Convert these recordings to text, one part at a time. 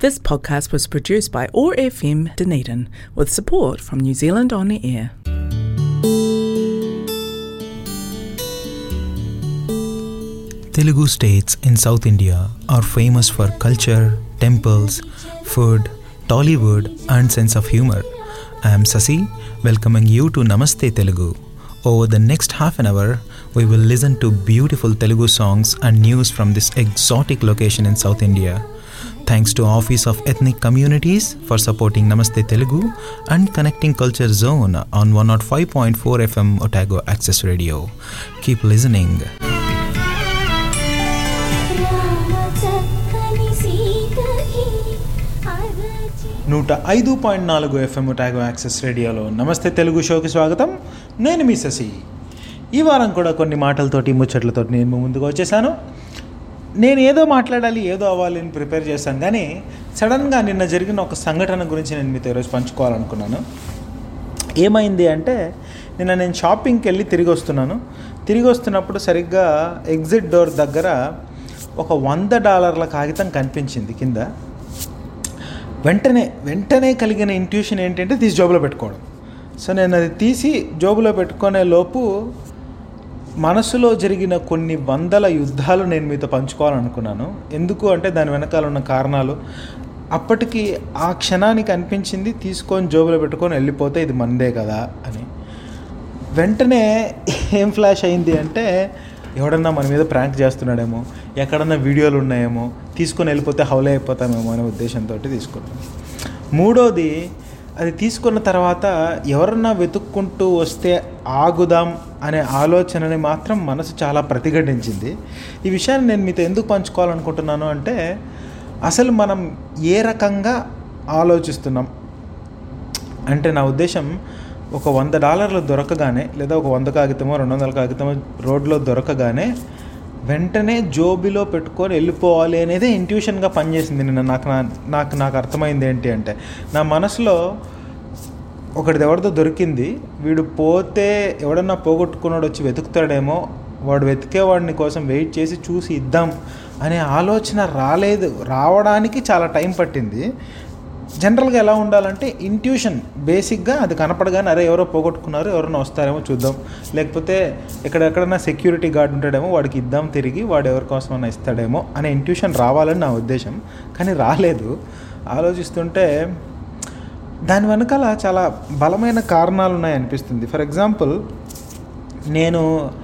This podcast was produced by OAR FM Dunedin with support from New Zealand On the Air. Telugu states in South India are famous for culture, temples, food, Tollywood, and sense of humor. I am Sasi, welcoming you to Namaste Telugu. Over the next half an hour, we will listen to beautiful Telugu songs and news from this exotic location in South India. Thanks to Office of Ethnic Communities for supporting Namaste Telugu and connecting Culture Zone on 105.4 FM Otago Access Radio. Keep listening. చక్కని సీతకి అరచి నూట ఐదు point నాలుగు FM ట్యాగో access రేడియోలో నమస్తే తెలుగు షోకి స్వాగతం నేను మీ శశి ఈ వారం కూడా కొన్ని మాటలతోటి ముచ్చట్లతోటి నేను మీ ముందుకు వచ్చేసాను నేను ఏదో మాట్లాడాలి ఏదో అవ్వాలి అని ప్రిపేర్ చేశాను కానీ సడన్గా నిన్న జరిగిన ఒక సంఘటన గురించి నేను మీతో ఈరోజు పంచుకోవాలనుకున్నాను ఏమైంది అంటే నిన్న నేను షాపింగ్కి వెళ్ళి తిరిగి వస్తున్నాను తిరిగి వస్తున్నప్పుడు సరిగ్గా ఎగ్జిట్ డోర్ దగ్గర ఒక వంద డాలర్ల కాగితం కనిపించింది కింద వెంటనే వెంటనే కలిగిన ఇంట్యూషన్ ఏంటంటే తీసి జోబులో పెట్టుకోవడం సో నేను అది తీసి జోబులో పెట్టుకునే లోపు మనసులో జరిగిన కొన్ని వందల యుద్ధాలు నేను మీతో పంచుకోవాలనుకున్నాను ఎందుకు అంటే దాని వెనకాల ఉన్న కారణాలు అప్పటికి ఆ క్షణానికి అనిపించింది తీసుకొని జోబులో పెట్టుకొని వెళ్ళిపోతే ఇది మందే కదా అని వెంటనే ఏం ఫ్లాష్ అయింది అంటే ఎవడన్నా మన మీద ప్రాంక్ చేస్తున్నాడేమో ఎక్కడన్నా వీడియోలు ఉన్నాయేమో తీసుకొని వెళ్ళిపోతే హౌలే అయిపోతామేమో అనే ఉద్దేశంతో తీసుకున్నాను మూడోది అది తీసుకున్న తర్వాత ఎవరన్నా వెతుక్కుంటూ వస్తే ఆగుదాం అనే ఆలోచనని మాత్రం మనసు చాలా ప్రతిఘటించింది ఈ విషయాన్ని నేను మీతో ఎందుకు పంచుకోవాలనుకుంటున్నాను అంటే అసలు మనం ఏ రకంగా ఆలోచిస్తున్నాం అంటే నా ఉద్దేశం ఒక వంద డాలర్లు దొరకగానే లేదా ఒక వంద కాగితమో రెండు వందల కాగితమో రోడ్లో దొరకగానే వెంటనే జోబిలో పెట్టుకొని వెళ్ళిపోవాలి అనేదే ఇంట్యూషన్గా పనిచేసింది నిన్న నాకు నా నాకు నాకు అర్థమైంది ఏంటి అంటే నా మనసులో ఒకటిది ఎవరిదో దొరికింది వీడు పోతే ఎవడన్నా పోగొట్టుకున్నాడు వచ్చి వెతుకుతాడేమో వాడు వెతికేవాడిని కోసం వెయిట్ చేసి చూసి ఇద్దాం అనే ఆలోచన రాలేదు రావడానికి చాలా టైం పట్టింది జనరల్గా ఎలా ఉండాలంటే ఇంట్యూషన్ బేసిక్గా అది కనపడగానే అరే ఎవరో పోగొట్టుకున్నారు ఎవరైనా వస్తారేమో చూద్దాం లేకపోతే ఎక్కడెక్కడన్నా సెక్యూరిటీ గార్డ్ ఉంటాడేమో వాడికి ఇద్దాం తిరిగి వాడు ఎవరి కోసమన్నా ఇస్తాడేమో అనే ఇంట్యూషన్ రావాలని నా ఉద్దేశం కానీ రాలేదు ఆలోచిస్తుంటే దాని వెనకాల చాలా బలమైన కారణాలు ఉన్నాయి అనిపిస్తుంది ఫర్ ఎగ్జాంపుల్ నేను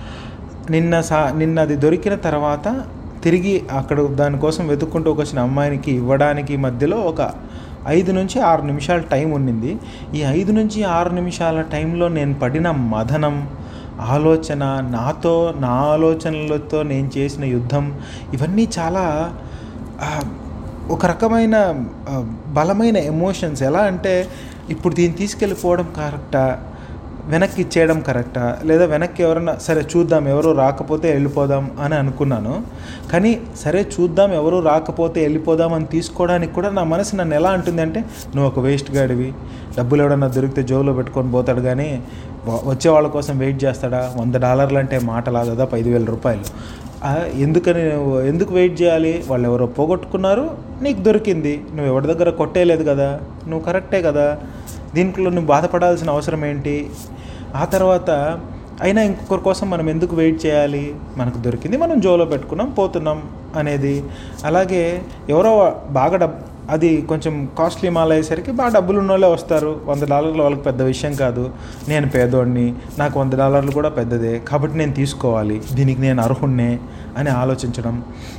నిన్న సా నిన్న అది దొరికిన తర్వాత తిరిగి అక్కడ దానికోసం వెతుక్కుంటూ వచ్చిన అమ్మాయినికి ఇవ్వడానికి మధ్యలో ఒక ఐదు నుంచి ఆరు నిమిషాల టైం ఉండింది ఈ ఐదు నుంచి ఆరు నిమిషాల టైంలో నేను పడిన మదనం ఆలోచన నాతో నా ఆలోచనలతో నేను చేసిన యుద్ధం ఇవన్నీ చాలా ఆ, ఒక రకమైన ఆ, బలమైన ఎమోషన్స్ ఎలా అంటే ఇప్పుడు దీన్ని తీసుకెళ్ళిపోవడం కరెక్టా వెనక్కి ఇచ్చేయడం కరెక్టా లేదా వెనక్కి ఎవరైనా సరే చూద్దాం ఎవరు రాకపోతే వెళ్ళిపోదాం అని అనుకున్నాను కానీ సరే చూద్దాం ఎవరు రాకపోతే వెళ్ళిపోదాం అని తీసుకోవడానికి కూడా నా మనసు నన్ను ఎలా అంటుంది అంటే నువ్వు ఒక వేస్ట్ గాడివి డబ్బులు ఎవడన్నా దొరికితే జోబులో పెట్టుకొని పోతాడు కానీ వ- వచ్చే వాళ్ళ కోసం వెయిట్ చేస్తాడా వంద డాలర్లు అంటే మాటలా దాదాపు ఐదు వేల రూపాయలు ఆ, ఎందుకని నువ్వు ఎందుకు వెయిట్ చేయాలి వాళ్ళు ఎవరో పోగొట్టుకున్నారు నీకు దొరికింది నువ్వు ఎవరి దగ్గర కొట్టేయలేదు కదా నువ్వు కరెక్టే కదా దీంట్లో నువ్వు బాధపడాల్సిన అవసరం ఏంటి ఆ తర్వాత అయినా ఇంకొకరి కోసం మనం ఎందుకు వెయిట్ చేయాలి మనకు దొరికింది మనం జోలో పెట్టుకున్నాం పోతున్నాం అనేది అలాగే ఎవరో బాగా డబ్ అది కొంచెం కాస్ట్లీ మాల్ అయ్యేసరికి బాగా డబ్బులు ఉన్న వాళ్ళే వస్తారు వంద డాలర్లు వాళ్ళకి పెద్ద విషయం కాదు నేను పేదోడిని నాకు వంద డాలర్లు కూడా పెద్దదే కాబట్టి నేను తీసుకోవాలి దీనికి నేను అర్హుణ్ణే అని ఆలోచించడం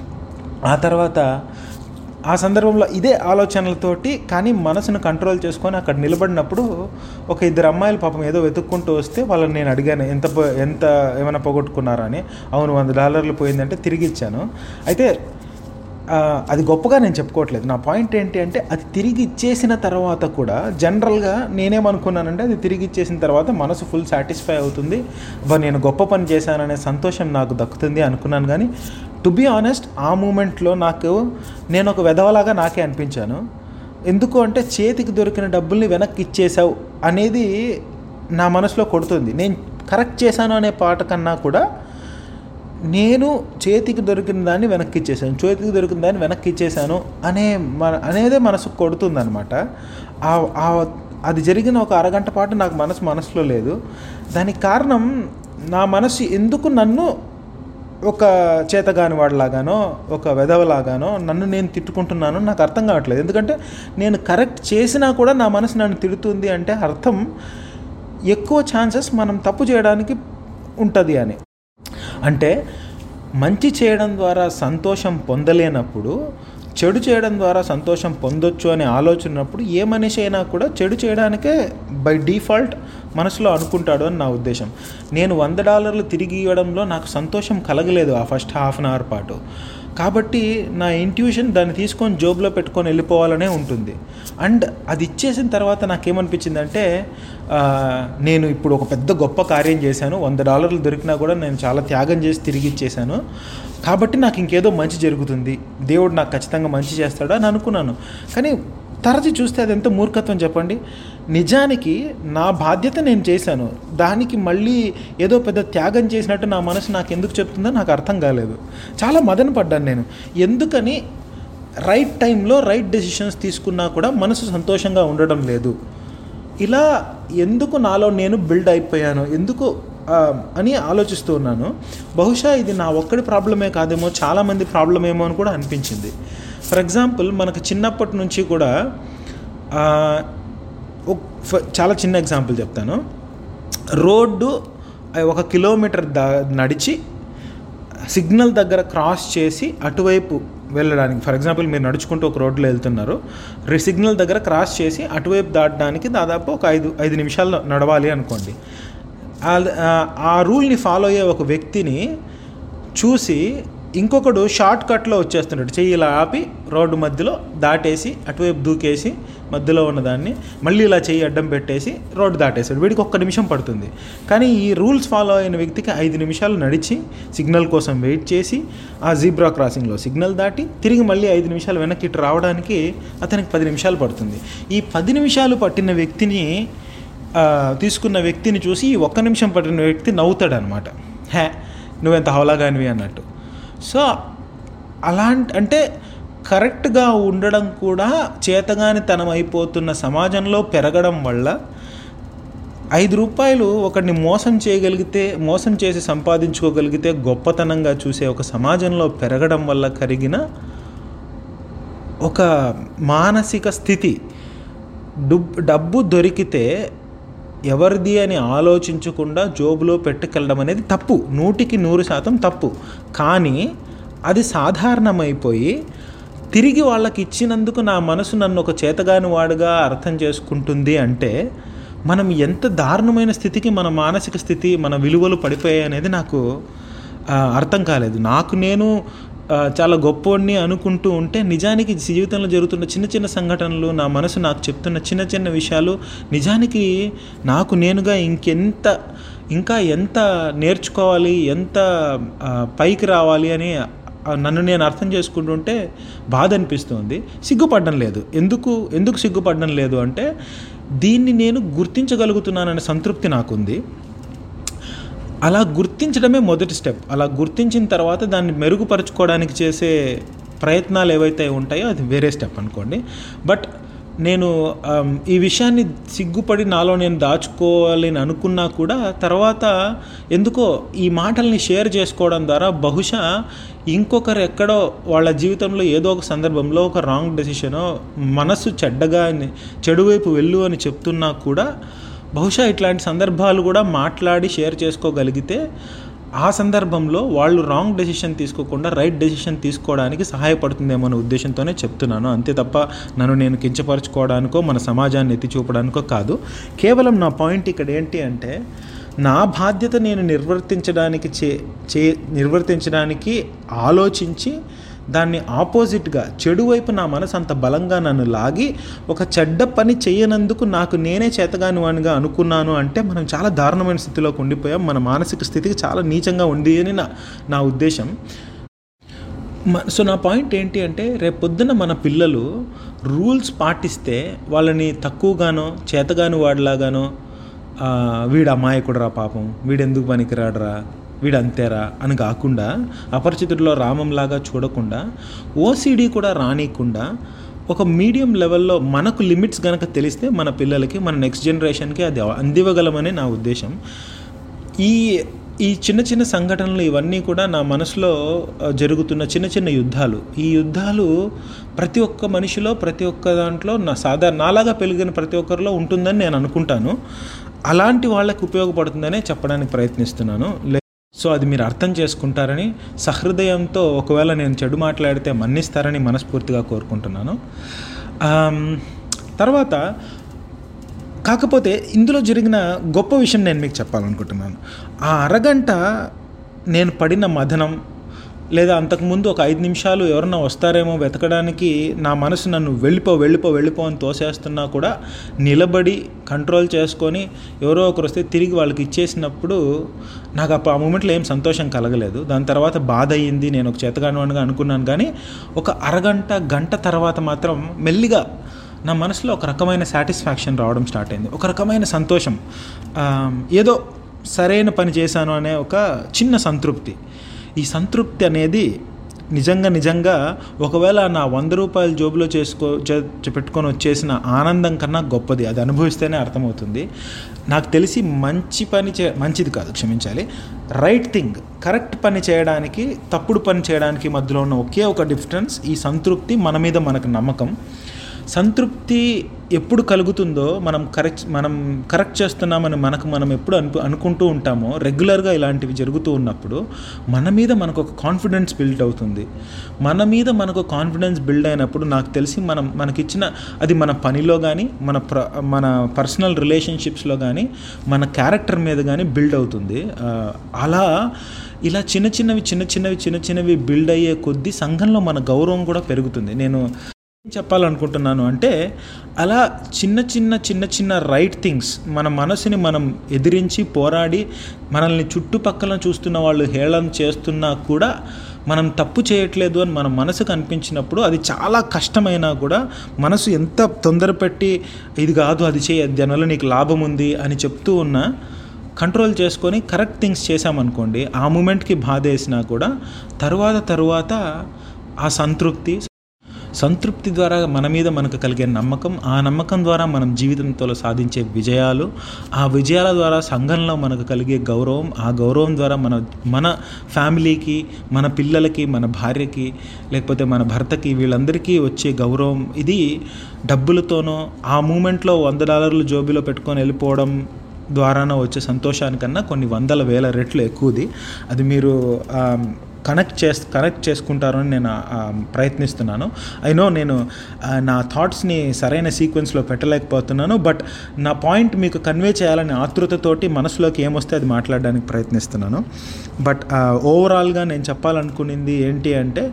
ఆ తర్వాత ఆ సందర్భంలో ఇదే ఆలోచనలతోటి కానీ మనసును కంట్రోల్ చేసుకొని అక్కడ నిలబడినప్పుడు ఒక ఇద్దరు అమ్మాయిలు పాపం ఏదో వెతుక్కుంటూ వస్తే వాళ్ళని నేను అడిగాను ఎంత పో- ఎంత ఏమైనా పోగొట్టుకున్నారా అని అవును వంద డాలర్లు పోయిందంటే తిరిగి ఇచ్చాను అయితే ఆ, అది గొప్పగా నేను చెప్పుకోవట్లేదు నా పాయింట్ ఏంటి అంటే అది తిరిగి ఇచ్చేసిన తర్వాత కూడా జనరల్గా నేనేమనుకున్నానంటే అది తిరిగి ఇచ్చేసిన తర్వాత మనసు ఫుల్ సాటిస్ఫై అవుతుంది బా నేను గొప్ప పని చేశాననే సంతోషం నాకు దక్కుతుంది అనుకున్నాను కానీ టు బీ ఆనెస్ట్ ఆ మూమెంట్లో నాకు నేను ఒక వెధవలాగా నాకే అనిపించాను ఎందుకు అంటే చేతికి దొరికిన డబ్బుల్ని వెనక్కి ఇచ్చేసావు అనేది నా మనసులో కొడుతుంది నేను కరెక్ట్ చేశాను అనే పాట కన్నా కూడా నేను చేతికి దొరికిన దాన్ని వెనక్కి ఇచ్చేసాను చేతికి దొరికిన దాన్ని వెనక్కి ఇచ్చేసాను అనే మన అనేదే మనసు కొడుతుందనమాట ఆ- ఆ- అది జరిగిన ఒక అరగంట పాటు నాకు మనసు మనసులో లేదు దానికి కారణం నా మనసు ఎందుకు నన్ను ఒక చేతగాని వాడిలాగానో ఒక వెధవలాగానో నన్ను నేను తిట్టుకుంటున్నాను నాకు అర్థం కావట్లేదు ఎందుకంటే నేను కరెక్ట్ చేసినా కూడా నా మనసు నన్ను తిడుతుంది అంటే అర్థం ఎక్కువ ఛాన్సెస్ మనం తప్పు చేయడానికి ఉంటుంది అని అంటే మంచి చేయడం ద్వారా సంతోషం పొందలేనప్పుడు చెడు చేయడం ద్వారా సంతోషం పొందొచ్చు అనే ఆలోచన ఉన్నప్పుడు ఏ మనిషి అయినా కూడా చెడు చేయడానికే బై డిఫాల్ట్ మనసులో అనుకుంటాడు అని నా ఉద్దేశం నేను వంద డాలర్లు తిరిగి ఇవ్వడంలో నాకు సంతోషం కలగలేదు ఆ ఫస్ట్ హాఫ్ అన్ అవర్ పాటు కాబట్టి నా ఇంట్యూషన్ దాన్ని తీసుకొని జోబులో పెట్టుకొని వెళ్ళిపోవాలనే ఉంటుంది అండ్ అది ఇచ్చేసిన తర్వాత నాకేమనిపించిందంటే ఆ, నేను ఇప్పుడు ఒక పెద్ద గొప్ప కార్యం చేశాను వంద డాలర్లు దొరికినా కూడా నేను చాలా త్యాగం చేసి తిరిగి ఇచ్చేసాను కాబట్టి నాకు ఇంకేదో మంచి జరుగుతుంది దేవుడు నాకు ఖచ్చితంగా మంచి చేస్తాడు అని అనుకున్నాను కానీ తరచి చూస్తే అది ఎంత మూర్ఖత్వం చెప్పండి నిజానికి నా బాధ్యత నేను చేశాను దానికి మళ్ళీ ఏదో పెద్ద త్యాగం చేసినట్టు నా మనసు నాకు ఎందుకు చెప్తుందో నాకు అర్థం కాలేదు చాలా మదన పడ్డాను నేను ఎందుకని రైట్ టైంలో రైట్ డెసిషన్స్ తీసుకున్నా కూడా మనసు సంతోషంగా ఉండడం లేదు ఇలా ఎందుకు నాలో నేను బిల్డ్ అయిపోయాను ఎందుకు ఆ, అని ఆలోచిస్తూ ఉన్నాను బహుశా ఇది నా ఒక్కడి ప్రాబ్లమే కాదేమో చాలామంది ప్రాబ్లం ఏమో అని కూడా అనిపించింది ఫర్ ఎగ్జాంపుల్ మనకు చిన్నప్పటి నుంచి కూడా ఆ, ఒక- ఫ- చాలా చిన్న ఎగ్జాంపుల్ చెప్తాను రోడ్డు ఆ, ఒక కిలోమీటర్ దా నడిచి సిగ్నల్ దగ్గర క్రాస్ చేసి అటువైపు వెళ్ళడానికి ఫర్ ఎగ్జాంపుల్ మీరు నడుచుకుంటూ ఒక రోడ్లో వెళ్తున్నారు రి- సిగ్నల్ దగ్గర క్రాస్ చేసి అటువైపు దాటడానికి దాదాపు ఒక ఐదు ఐదు నిమిషాలు నడవాలి అనుకోండి ఆ- ఆ- ఆ రూల్ని ఫాలో అయ్యే ఒక వ్యక్తిని చూసి ఇంకొకడు షార్ట్ కట్లో వచ్చేస్తున్నాడు చెయ్యి ఇలా ఆపి రోడ్డు మధ్యలో దాటేసి అటువైపు దూకేసి మధ్యలో ఉన్నదాన్ని మళ్ళీ ఇలా చెయ్యి అడ్డం పెట్టేసి రోడ్డు దాటేశాడు వీడికి ఒక్క నిమిషం పడుతుంది కానీ ఈ రూల్స్ ఫాలో అయిన వ్యక్తికి ఐదు నిమిషాలు నడిచి సిగ్నల్ కోసం వెయిట్ చేసి ఆ జీబ్రా క్రాసింగ్లో సిగ్నల్ దాటి తిరిగి మళ్ళీ ఐదు నిమిషాలు వెనక్కి ఇటు రావడానికి అతనికి పది నిమిషాలు పడుతుంది ఈ పది నిమిషాలు పట్టిన వ్యక్తిని ఆ, తీసుకున్న వ్యక్తిని చూసి ఈ ఒక్క నిమిషం పట్టిన వ్యక్తి నవ్వుతాడు అనమాట హే నువ్వెంత హౌలాగానివి అన్నట్టు సో అలాంటి అంటే కరెక్ట్గా ఉండడం కూడా చేతగానితనం అయిపోతున్న సమాజంలో పెరగడం వల్ల ఐదు రూపాయలు ఒకడిని మోసం చేయగలిగితే మోసం చేసి సంపాదించుకోగలిగితే గొప్పతనంగా చూసే ఒక సమాజంలో పెరగడం వల్ల కలిగిన ఒక మానసిక స్థితి డుబ్ డబ్బు దొరికితే ఎవరిది అని ఆలోచించకుండా జోబులో పెట్టుకెళ్ళడం అనేది తప్పు నూటికి నూరు శాతం తప్పు కానీ అది సాధారణమైపోయి తిరిగి వాళ్ళకి ఇచ్చినందుకు నా మనసు నన్ను ఒక చేతగాని వాడుగా అర్థం చేసుకుంటుంది అంటే మనం ఎంత దారుణమైన స్థితికి మన మానసిక స్థితి మన విలువలు పడిపోయాయి అనేది నాకు ఆ, అర్థం కాలేదు నాకు నేను ఆ, చాలా గొప్పవాడిని అనుకుంటూ ఉంటే నిజానికి జీవితంలో జరుగుతున్న చిన్న చిన్న సంఘటనలు నా మనసు నాకు చెప్తున్న చిన్న చిన్న విషయాలు నిజానికి నాకు నేనుగా ఇంకెంత ఇంకా ఎంత నేర్చుకోవాలి ఎంత ఆ, పైకి రావాలి అని ఆ, నన్ను నేను అర్థం చేసుకుంటుంటే బాధ అనిపిస్తుంది సిగ్గుపడడం లేదు ఎందుకు ఎందుకు సిగ్గుపడడం లేదు అంటే దీన్ని నేను గుర్తించగలుగుతున్నాననే సంతృప్తి నాకుంది అలా గుర్తించడమే మొదటి స్టెప్ అలా గుర్తించిన తర్వాత దాన్ని మెరుగుపరుచుకోవడానికి చేసే ప్రయత్నాలు ఏవైతే ఉంటాయో అది వేరే స్టెప్ అనుకోండి బట్ నేను ఆమ్, ఈ విషయాన్ని సిగ్గుపడి నాలో నేను దాచుకోవాలని అనుకున్నా కూడా తర్వాత ఎందుకో ఈ మాటల్ని షేర్ చేసుకోవడం ద్వారా బహుశా ఇంకొకరు ఎక్కడో వాళ్ళ జీవితంలో ఏదో ఒక సందర్భంలో ఒక రాంగ్ డెసిషనో మనసు చెడ్డగా అని- చెడు వైపు వెళ్ళు అని చెప్తున్నా కూడా బహుశా ఇట్లాంటి సందర్భాలు కూడా మాట్లాడి షేర్ చేసుకోగలిగితే ఆ సందర్భంలో వాళ్ళు రాంగ్ డెసిషన్ తీసుకోకుండా రైట్ డెసిషన్ తీసుకోవడానికి సహాయపడుతుందేమో అనే ఉద్దేశంతోనే చెప్తున్నాను అంతే తప్ప నన్ను నేను కించపరచుకోవడానికో మన సమాజాన్ని ఎత్తి చూపడానికో కాదు కేవలం నా పాయింట్ ఇక్కడ ఏంటి అంటే నా బాధ్యత నేను నిర్వర్తించడానికి చే చే నిర్వర్తించడానికి ఆలోచించి దాన్ని ఆపోజిట్గా చెడు వైపు నా మనసు అంత బలంగా నన్ను లాగి ఒక చెడ్డ పని చేయనందుకు నాకు నేనే చేతగాని వానిగా అనుకున్నాను అంటే మనం చాలా దారుణమైన స్థితిలోకి ఉండిపోయాం మన మానసిక స్థితికి చాలా నీచంగా ఉంది అని నా నా ఉద్దేశం మ- సో నా పాయింట్ ఏంటి అంటే రేపు పొద్దున్న మన పిల్లలు రూల్స్ పాటిస్తే వాళ్ళని తక్కువగానో చేతగాని వాడిలాగానో ఆ, వీడు అమాయకుడురా పాపం వీడెందుకు పనికిరాడురా వీడు అంతేరా అని కాకుండా అపరిచితుడిలో రామంలాగా చూడకుండా ఓసిడి కూడా రానియకుండా ఒక మీడియం లెవెల్లో మనకు లిమిట్స్ కనుక తెలిస్తే మన పిల్లలకి మన నెక్స్ట్ జనరేషన్కి అది అందివ్వగలమని నా ఉద్దేశం ఈ ఈ చిన్న చిన్న సంఘటనలు ఇవన్నీ కూడా నా మనసులో ఆ, జరుగుతున్న చిన్న చిన్న యుద్ధాలు ఈ యుద్ధాలు ప్రతి ఒక్క మనిషిలో ప్రతి ఒక్క దాంట్లో నా సాధారణ నాలాగా పెరిగిన ప్రతి ఒక్కరిలో ఉంటుందని నేను అనుకుంటాను అలాంటి వాళ్ళకి ఉపయోగపడుతుందనే చెప్పడానికి ప్రయత్నిస్తున్నాను లే సో అది మీరు అర్థం చేసుకుంటారని సహృదయంతో ఒకవేళ నేను చెడు మాట్లాడితే మన్నిస్తారని మనస్ఫూర్తిగా కోరుకుంటున్నాను ఆమ్, తర్వాత కాకపోతే ఇందులో జరిగిన గొప్ప విషయం నేను మీకు చెప్పాలనుకుంటున్నాను ఆ అరగంట నేను పడిన మదనం లేదా అంతకుముందు ఒక ఐదు నిమిషాలు ఎవరన్నా వస్తారేమో వెతకడానికి నా మనసు నన్ను వెళ్ళిపో వెళ్ళిపో వెళ్ళిపో అని తోసేస్తున్నా కూడా నిలబడి కంట్రోల్ చేసుకొని ఎవరో ఒకరు వస్తే తిరిగి వాళ్ళకి ఇచ్చేసినప్పుడు నాకు అప్పుడు ఆ మూమెంట్లో ఏం సంతోషం కలగలేదు దాని తర్వాత బాధ అయ్యింది నేను ఒక చేతగానివాడిగా అనుకున్నాను కానీ ఒక అరగంట గంట తర్వాత మాత్రం మెల్లిగా నా మనసులో ఒక రకమైన సాటిస్ఫాక్షన్ రావడం స్టార్ట్ అయింది ఒక రకమైన సంతోషం ఆ, ఏదో సరైన పని చేశాను అనే ఒక చిన్న సంతృప్తి ఈ సంతృప్తి అనేది నిజంగా నిజంగా ఒకవేళ నా వంద రూపాయలు జోబులో చేసుకో చే- చే- పెట్టుకొని వచ్చేసిన ఆనందం కన్నా గొప్పది అది అనుభవిస్తేనే అర్థమవుతుంది నాకు తెలిసి మంచి పని చే మంచిది కాదు క్షమించాలి రైట్ థింగ్ కరెక్ట్ పని చేయడానికి తప్పుడు పని చేయడానికి మధ్యలో ఉన్న ఒకే ఒక డిఫరెన్స్ ఈ సంతృప్తి మన మీద మనకు నమ్మకం సంతృప్తి ఎప్పుడు కలుగుతుందో మనం కరెక్ట్ మనం కరెక్ట్ చేస్తున్నామని మనకు మనం ఎప్పుడు అను అనుకుంటూ ఉంటామో రెగ్యులర్గా ఇలాంటివి జరుగుతూ ఉన్నప్పుడు మన మీద మనకు ఒక కాన్ఫిడెన్స్ బిల్డ్ అవుతుంది మన మీద మనకు కాన్ఫిడెన్స్ బిల్డ్ అయినప్పుడు నాకు తెలిసి మనం మనకిచ్చిన అది మన పనిలో కానీ మన ప్ర మన పర్సనల్ రిలేషన్షిప్స్లో కానీ మన క్యారెక్టర్ మీద కానీ బిల్డ్ అవుతుంది ఆ, అలా ఇలా చిన్న చిన్నవి చిన్న చిన్నవి చిన్న చిన్నవి బిల్డ్ అయ్యే కొద్దీ సంఘంలో మన గౌరవం కూడా పెరుగుతుంది నేను ఏం చెప్పాలనుకుంటున్నాను అంటే అలా చిన్న చిన్న చిన్న చిన్న రైట్ థింగ్స్ మన మనసుని మనం ఎదిరించి పోరాడి మనల్ని చుట్టుపక్కల చూస్తున్న వాళ్ళు హేళన చేస్తున్నా కూడా మనం తప్పు చేయట్లేదు అని మన మనసుకు అనిపించినప్పుడు అది చాలా కష్టమైనా కూడా మనసు ఎంత తొందరపెట్టి ఇది కాదు అది చేయి దానివల్ల నీకు లాభం ఉంది అని చెప్తూ ఉన్నా కంట్రోల్ చేసుకొని కరెక్ట్ థింగ్స్ చేసామనుకోండి ఆ మూమెంట్కి బాధ వేసినా కూడా తరువాత తరువాత ఆ సంతృప్తి సంతృప్తి ద్వారా మన మీద మనకు కలిగే నమ్మకం ఆ నమ్మకం ద్వారా మనం జీవితంతో సాధించే విజయాలు ఆ విజయాల ద్వారా సంఘంలో మనకు కలిగే గౌరవం ఆ గౌరవం ద్వారా మన మన ఫ్యామిలీకి మన పిల్లలకి మన భార్యకి లేకపోతే మన భర్తకి వీళ్ళందరికీ వచ్చే గౌరవం ఇది డబ్బులతోనో ఆ మూమెంట్లో వంద డాలర్లు జోబీలో పెట్టుకొని వెళ్ళిపోవడం ద్వారానో వచ్చే సంతోషానికన్నా కొన్ని వందల వేల రెట్లు ఎక్కువది అది మీరు కనెక్ట్ చేస్ కనెక్ట్ చేసుకుంటారని నేను ఆ, ప్రయత్నిస్తున్నాను ఐ నో నేను ఆ, నా థాట్స్ని సరైన సీక్వెన్స్లో పెట్టలేకపోతున్నాను బట్ నా పాయింట్ మీకు కన్వే చేయాలని ఆతృతతోటి మనసులోకి ఏమొస్తే అది మాట్లాడడానికి ప్రయత్నిస్తున్నాను బట్ ఓవరాల్గా నేను చెప్పాలనుకునింది ఏంటి అంటే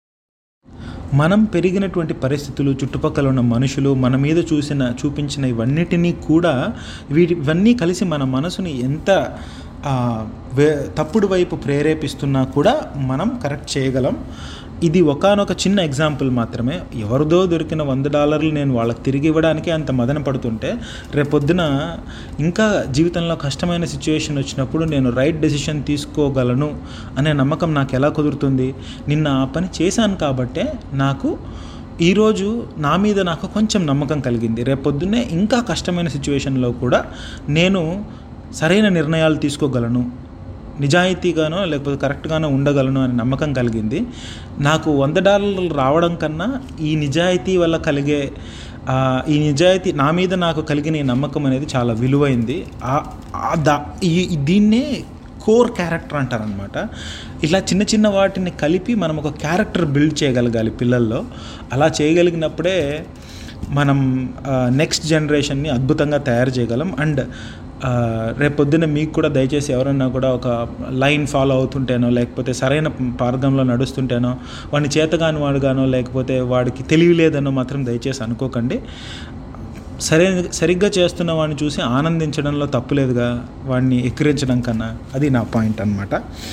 మనం పెరిగినటువంటి పరిస్థితులు చుట్టుపక్కల ఉన్న మనుషులు మన మీద చూసిన చూపించిన ఇవన్నిటినీ కూడా వీటి ఇవన్నీ కలిసి మన మనసుని ఎంత ఆ, వే తప్పుడు వైపు ప్రేరేపిస్తున్నా కూడా మనం కరెక్ట్ చేయగలం ఇది ఒకానొక చిన్న ఎగ్జాంపుల్ మాత్రమే ఎవరిదో దొరికిన వంద డాలర్లు నేను వాళ్ళకి తిరిగి ఇవ్వడానికి అంత మదన పడుతుంటే రేపొద్దున ఇంకా జీవితంలో కష్టమైన సిచ్యువేషన్ వచ్చినప్పుడు నేను రైట్ డెసిషన్ తీసుకోగలను అనే నమ్మకం నాకు ఎలా కుదురుతుంది నిన్న ఆ పని చేశాను కాబట్టే నాకు ఈరోజు నా మీద నాకు కొంచెం నమ్మకం కలిగింది రేపొద్దున్నే ఇంకా కష్టమైన సిచ్యువేషన్లో కూడా నేను సరైన నిర్ణయాలు తీసుకోగలను నిజాయితీగానో లేకపోతే కరెక్ట్గానో ఉండగలను అనే నమ్మకం కలిగింది నాకు వంద డాలర్లు రావడం కన్నా ఈ నిజాయితీ వల్ల కలిగే ఆ, ఈ నిజాయితీ నా మీద నాకు కలిగిన ఈ నమ్మకం అనేది చాలా విలువైంది ఆ- ఆ దా- ఈ దీన్నే కోర్ క్యారెక్టర్ అంటారనమాట ఇలా చిన్న చిన్న వాటిని కలిపి మనం ఒక క్యారెక్టర్ బిల్డ్ చేయగలగాలి పిల్లల్లో అలా చేయగలిగినప్పుడే మనం నెక్స్ట్ జనరేషన్ని అద్భుతంగా తయారు చేయగలం అండ్ రేపొద్దున మీకు కూడా దయచేసి ఎవరన్నా కూడా ఒక లైన్ ఫాలో అవుతుంటేనో లేకపోతే సరైన మార్గంలో నడుస్తుంటేనో వాడిని చేతగాని వాడుగానో లేకపోతే వాడికి తెలివి లేదనో మాత్రం దయచేసి అనుకోకండి సరే సరిగ్గా చేస్తున్న వాడిని చూసి ఆనందించడంలో తప్పులేదుగా వాడిని ఎక్కిరించడం కన్నా అది నా పాయింట్ అనమాట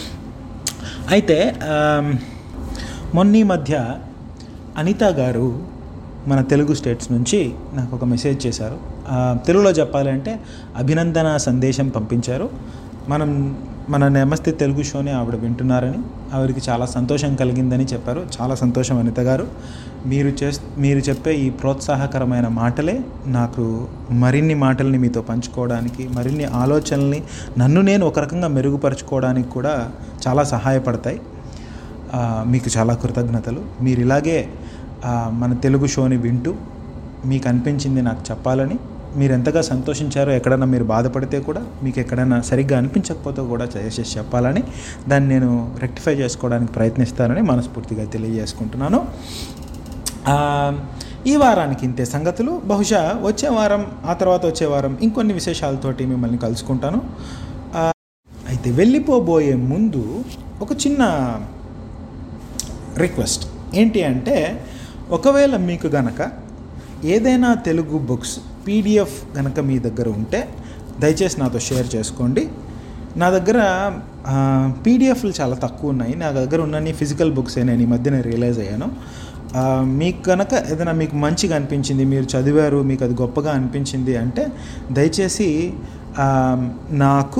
అయితే ఆమ్, మొన్న ఈ మధ్య అనిత గారు మన తెలుగు స్టేట్స్ నుంచి నాకు ఒక మెసేజ్ చేశారు ఆ, తెలుగులో చెప్పాలంటే అభినందన సందేశం పంపించారు మనం మన నమస్తే తెలుగు షోని ఆవిడ వింటున్నారని ఆవిడకి చాలా సంతోషం కలిగిందని చెప్పారు చాలా సంతోషం అనిత గారు మీరు చే మీరు చెప్పే ఈ ప్రోత్సాహకరమైన మాటలే నాకు మరిన్ని మాటల్ని మీతో పంచుకోవడానికి మరిన్ని ఆలోచనల్ని నన్ను నేను ఒక రకంగా మెరుగుపరచుకోవడానికి కూడా చాలా సహాయపడతాయి ఆ, మీకు చాలా కృతజ్ఞతలు మీరు ఇలాగే ఆ, మన తెలుగు షోని వింటూ మీకు అనిపించింది నాకు చెప్పాలని మీరు ఎంతగా సంతోషించారో ఎక్కడైనా మీరు బాధపడితే కూడా మీకు ఎక్కడైనా సరిగ్గా అనిపించకపోతే కూడా దయచేసి చెప్పాలని దాన్ని నేను రెక్టిఫై చేసుకోవడానికి ప్రయత్నిస్తానని మనస్ఫూర్తిగా తెలియజేసుకుంటున్నాను ఆ, ఈ వారానికి ఇంతే సంగతులు బహుశా వచ్చే వారం ఆ తర్వాత వచ్చే వారం ఇంకొన్ని విశేషాలతోటి మిమ్మల్ని కలుసుకుంటాను ఆ, అయితే వెళ్ళిపోబోయే ముందు ఒక చిన్న రిక్వెస్ట్ ఏంటి అంటే ఒకవేళ మీకు గనక ఏదైనా తెలుగు బుక్స్ పీడిఎఫ్ గనక మీ దగ్గర ఉంటే దయచేసి నాతో షేర్ చేసుకోండి నా దగ్గర పీడిఎఫ్లు చాలా తక్కువ ఉన్నాయి నా దగ్గర ఉన్నన్ని ఫిజికల్ బుక్స్ నేను ఈ మధ్యన రియలైజ్ అయ్యాను ఆ, మీకు కనుక ఏదైనా మీకు మంచిగా అనిపించింది మీరు చదివారు మీకు అది గొప్పగా అనిపించింది అంటే దయచేసి ఆ, నాకు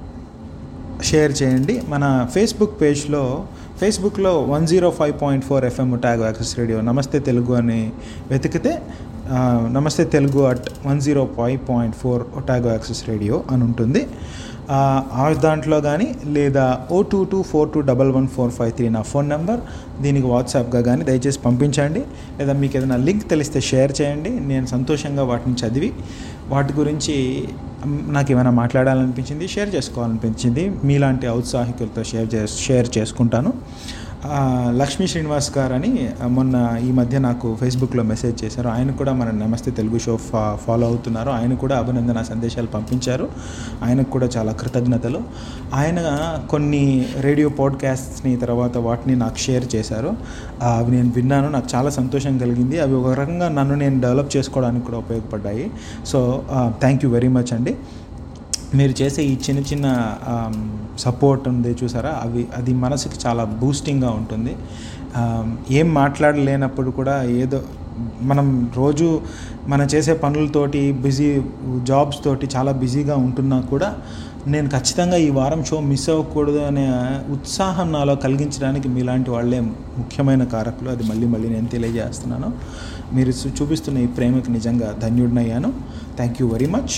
షేర్ చేయండి మన ఫేస్బుక్ పేజ్లో ఫేస్బుక్లో one zero five point four FM tag access radio Namaste Telugu అని వెతికితే ఆ, Namaste Telugu at one zero five point four tag access radio అని ఉంటుంది ఆ, ఆ దాంట్లో కానీ లేదా O two two four two double one four five three నా ఫోన్ నెంబర్ దీనికి వాట్సాప్గా కానీ దయచేసి పంపించండి లేదా మీకు ఏదైనా లింక్ తెలిస్తే షేర్ చేయండి నేను సంతోషంగా వాటిని చదివి వాటి గురించి మ్, నాకు ఏమైనా మాట్లాడాలనిపించింది షేర్ చేసుకోవాలనిపించింది మీలాంటి ఔత్సాహికులతో షేర్ చే షేర్ చేసుకుంటాను ఆ, లక్ష్మీ శ్రీనివాస్ గారు అని మొన్న ఈ మధ్య నాకు ఫేస్బుక్లో మెసేజ్ చేశారు ఆయన కూడా మన నమస్తే తెలుగు షో ఫా ఫాలో అవుతున్నారు ఆయన కూడా అభినందన సందేశాలు పంపించారు ఆయనకు కూడా చాలా కృతజ్ఞతలు ఆయన కొన్ని రేడియో పాడ్కాస్ట్ని తర్వాత వాటిని నాకు షేర్ చేశారు ఆ, అవి నేను విన్నాను నాకు చాలా సంతోషం కలిగింది అవి ఒక రకంగా నన్ను నేను డెవలప్ చేసుకోవడానికి కూడా ఉపయోగపడ్డాయి so thank you very much అండి మీరు చేసే ఈ చిన్న చిన్న సపోర్ట్ ఉంది చూసారా అవి అది మనసుకి చాలా బూస్టింగ్గా ఉంటుంది ఆమ్, ఏం మాట్లాడలేనప్పుడు కూడా ఏదో మనం రోజు మనం చేసే పనులతోటి బిజీ జాబ్స్ తోటి చాలా బిజీగా ఉంటున్నా కూడా నేను ఖచ్చితంగా ఈ వారం షో మిస్ అవ్వకూడదు అనే ఉత్సాహం నాలో కలిగించడానికి మీలాంటి వాళ్ళే ముఖ్యమైన కారకులు అది మళ్ళీ మళ్ళీ నేను తెలియజేస్తున్నాను మీరు చూ- చూపిస్తున్న ఈ ప్రేమకి నిజంగా ధన్యుడినయ్యాను థ్యాంక్ యూ వెరీ మచ్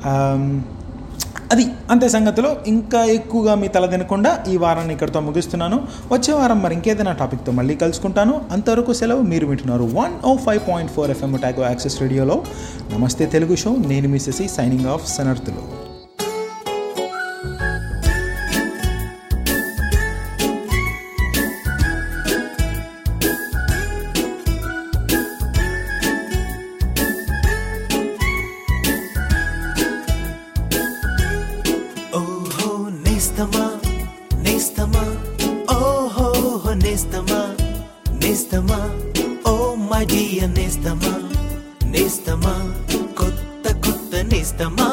అది అంతే సంగతిలో ఇంకా ఎక్కువగా మీ తల తినకుండా ఈ వారాన్ని ఇక్కడితో ముగిస్తున్నాను వచ్చే వారం మరి ఇంకేదైనా టాపిక్తో మళ్ళీ కలుసుకుంటాను అంతవరకు సెలవు మీరు వింటున్నారు one o five point four FM ట్యాగో యాక్సెస్ రేడియోలో నమస్తే తెలుగు షో నేను మిస్సెసి సైనింగ్ ఆఫ్ సనర్తులు ఓహో నేస్తమా నేస్తమా ఓహో నేస్తమా నేస్తమా ఓ మై డియర్ నేస్తమా నేస్తమా కొత్త కొత్త నేస్తమా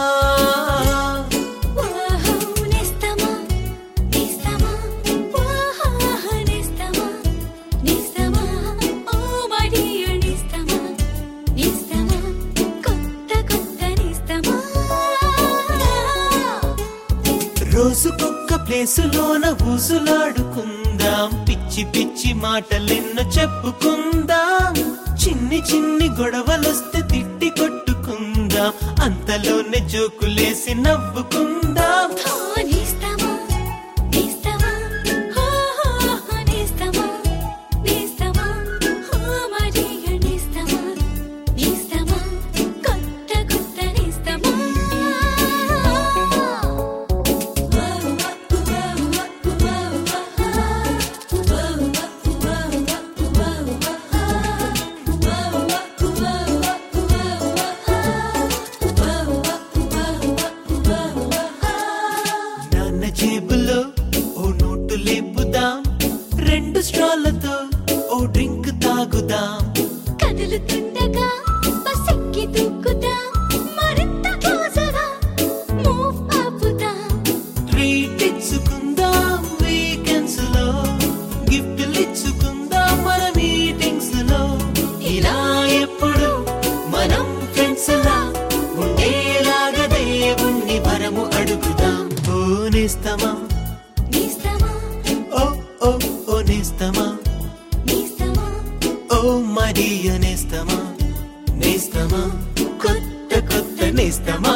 వాహో నేస్తమా నేస్తమా వాహో నేస్తమా నేస్తమా ఓ మై డియర్ నేస్తమా నేస్తమా కొత్త కొత్త నేస్తమా రోజుకొక్క ప్లేసులోన ఊసులాడుకుందాం పిచ్చి పిచ్చి మాటలెన్నో చెప్పుకుందాం చిన్ని చిన్ని గొడవలొస్తే తిట్టి కొట్టుకుందాం అంతలోనే జోకులేసి నవ్వుకుందాం నేస్తమా నేస్తమా ఓహో నేస్తమా నేస్తమా ఓ మై డియర్ నేస్తమా నేస్తమా కొత్త కొత్త నేస్తమా నా నేస్తమా కొత్త కొత్త నేస్తమా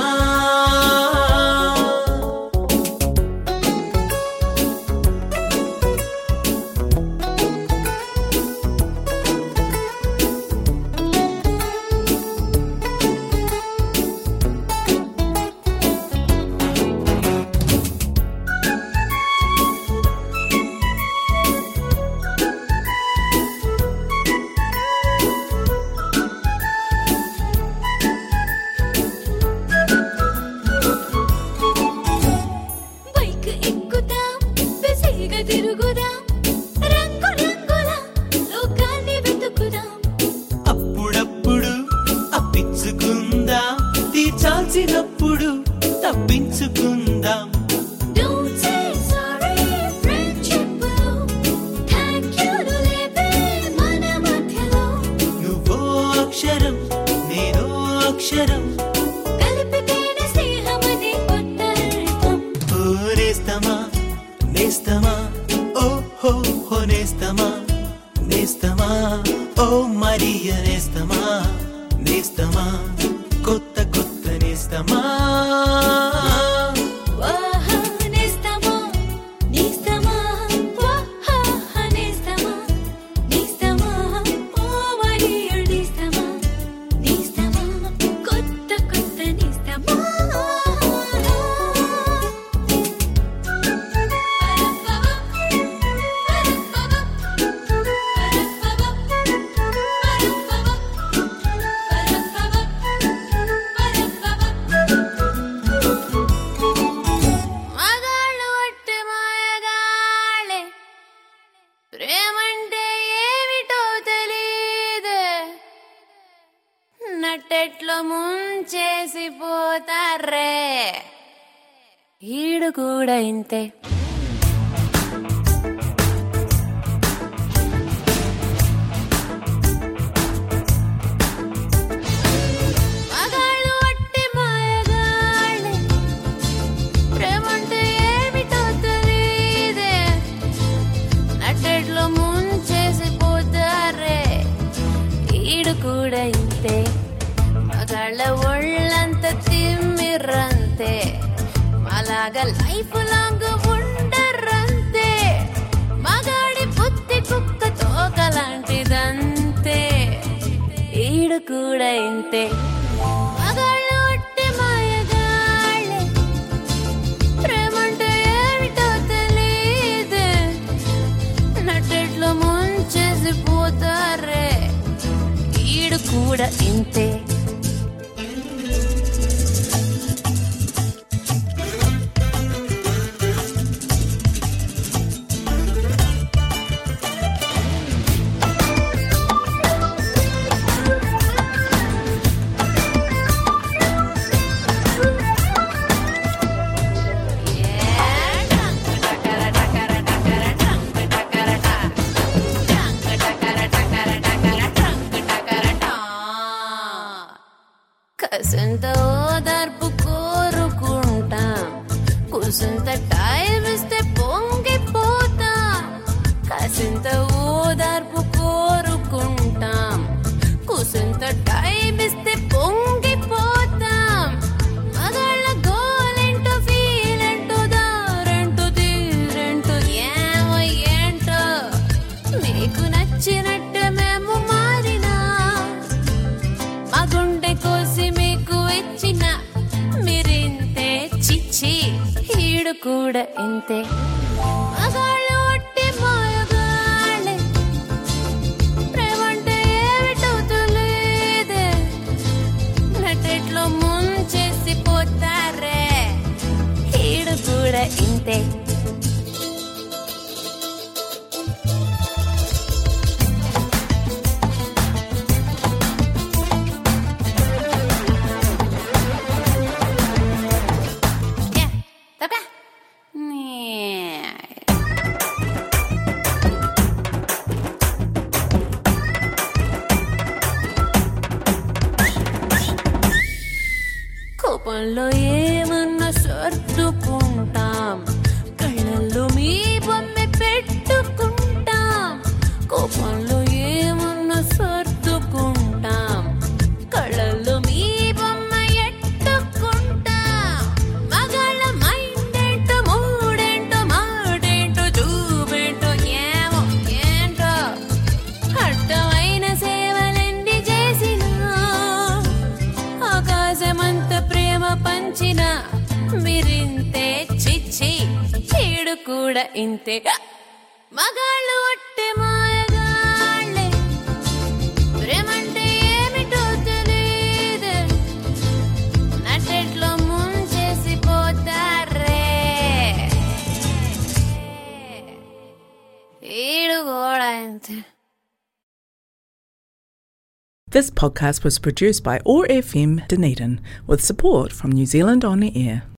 బైక్ ఎక్కుదాం బిజీగా తిరుగుదాం రంగు రంగుల లోకాన్ని వెతుకుదాం అప్పుడప్పుడు అప్పించుకుందాం తీర్చాల్సినప్పుడు తప్పించుకుందాం Don't say sorry, friendship లో thank you లు లేవే మన మధ్యలో నువ్వో అక్షరం నేనో అక్షరం కలిపితేనే స్నేహమనే కొత్త అర్థం ఓ నేస్తమా నేస్తమా ఓ హో హో నేస్తమా నేస్తమా ఓ మరియ నేస్తమా నేస్తమా కొత్త కొత్త నేస్తమా వాహా నేస్తమా నేస్తమా వాహా నేస్తమా నేస్తమా ఓ మరియ నేస్తమా నేస్తమా కొత్త కొత్త నేస్తమా మగాళ్ళు ఒట్టి మాయగాళ్ళే ప్రేమంటే ఏమిటో తెలీదే నట్టెట్లో ముంచేసి పోతారే ఈడు కూడా ఇంతే మగాళ్ళు ఒట్టి మాయగాళ్ళే ప్రేమంటే ఏమిటో తెలీదే నట్టెట్లో ముంచేసి పోతారే ఈడు కూడా ఇంతే మగాళ్ళ ఒళ్ళంత తిమ్మిర్రంతే అలాగా లైఫ్ లాంగ్ ఉండర్రంతే మగాడి బుద్ధి కుక్క తోకలాంటిదంతే ఈడు కూడా ఇంతే మగాళ్ళు ఒట్టి మాయగాళ్ళే ప్రేమంటే ఏమిటో తెలీదే నట్టెట్లో ముంచేసి పోతారే ఈడు కూడా ఇంతే కసంత ఓదార్పు కోరుకుంటాం కుసంత టైం ఇస్తే పొంగిపోతాం కసంత ఓదార్పు కోరుకుంటాం కుసంత టైం ఇస్తే పొంగిపోతాం మగాళ్ళ గోలెంటో ఫీలెంటో దారెంటో తీరెంటో ఏమో ఏంటో మీకు నచ్చినట్టు మేము మారినా మా గుండె కోసి మీకు ఇచ్చిన మీరింతే చిచ్చి ఈడు కూడా ఇంతే మగాళ్ళు ఒట్టి మాయగాళ్ళే ప్రేమంటే ఏమిటో తెలియదే నటెట్లో ముంచేసి పోతారే ఈడు కూడా ఇంతే Yeah, toca. Yeah. కోపంలో ఏమన్నా సర్దుకుంటాం కళ్ళల్లో మీ బొమ్మ పెట్టుకుంటాం కోపంలో ఏమన్నా సర్దుకుంటాం కళ్ళ కూడా ఇంతే మగాళ్ళు ఒట్టి మాయగాళ్ళే ప్రేమంటే ఏమిటో తెలియదే నట్టెట్లో ముంచేసి పోతారే ఈడు కూడా ఇంతే This podcast was produced by ORFM Dunedin with support from New Zealand On the Air.